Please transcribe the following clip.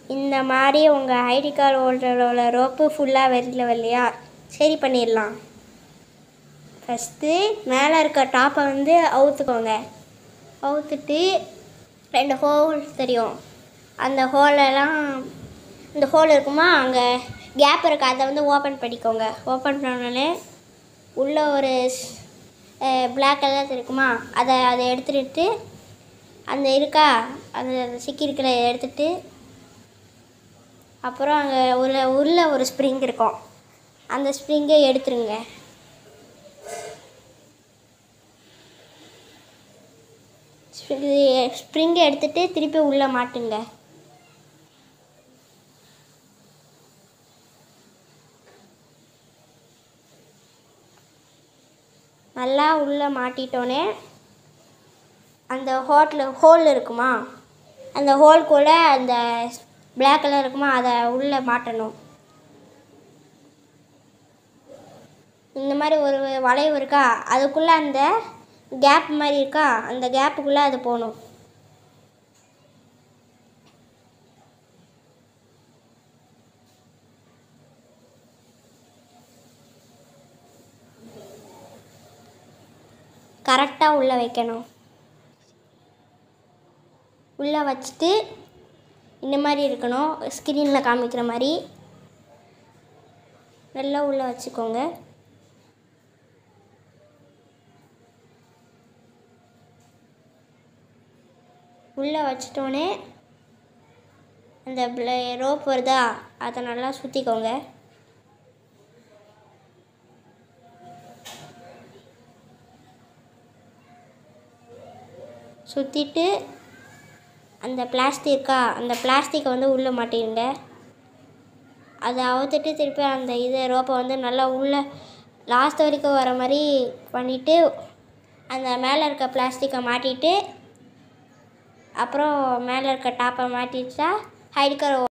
இந்த மாதிரி உங்கள் ஐடி கார்டு ஹோல்டரோட ரோப்பு ஃபுல்லாக வெளியில் வரலையா சரி பண்ணிடலாம் ஃபஸ்ட்டு மேலே இருக்க டாப்பை வந்து அவுத்துக்கோங்க அவுத்துட்டு ரெண்டு ஹோல் தெரியும் அந்த ஹோலெல்லாம் இந்த ஹோல் இருக்குமா அங்கே கேப் இருக்குது அதை வந்து ஓப்பன் பண்ணிக்கோங்க ஓப்பன் பண்ணோடனே உள்ளே ஒரு பிளாக் கலர் இருக்குமா அதை அதை எடுத்துட்டு அந்த இருக்கா அந்த சிக்கி இருக்கிற எடுத்துட்டு அப்புறம் அங்கே உள்ள உள்ள ஒரு ஸ்ப்ரிங் இருக்கும் அந்த ஸ்ப்ரிங்கை எடுத்துருங்க ஸ்ப்ரிங்கை எடுத்துட்டு திருப்பி உள்ளே மாட்டுங்க நல்லா உள்ளே மாட்டிட்டோன்னே அந்த ஹோட்டல் ஹோல் இருக்குமா அந்த ஹோல் கூட அந்த பிளாக் கலர் இருக்குமா அதை உள்ளே மாட்டணும் இந்த மாதிரி ஒரு வளைவு இருக்கா அதுக்குள்ளே அந்த கேப் மாதிரி இருக்கா அந்த கேப்புக்குள்ளே அது போகணும் கரெக்டாக உள்ளே வைக்கணும் உள்ளே வச்சுட்டு இந்த மாதிரி இருக்கணும் ஸ்க்ரீனில் காமிக்கிற மாதிரி நல்லா உள்ளே வச்சுக்கோங்க உள்ளே வச்சிட்டோன்னே அந்த ரோப் வருதா அதை நல்லா சுற்றிக்கோங்க சுற்றிட்டு அந்த பிளாஸ்டிக்கா அந்த பிளாஸ்டிக்கை வந்து உள்ளே மாட்டிடுங்க அதை அவுத்துட்டு திருப்பி அந்த இது ரோப்பை வந்து நல்லா உள்ளே லாஸ்ட் வரைக்கும் வர மாதிரி பண்ணிவிட்டு அந்த மேலே இருக்க பிளாஸ்டிக்கை மாட்டிட்டு அப்புறம் மேலே இருக்க டாப்பை மாட்டிட்டா ஹைட் கார்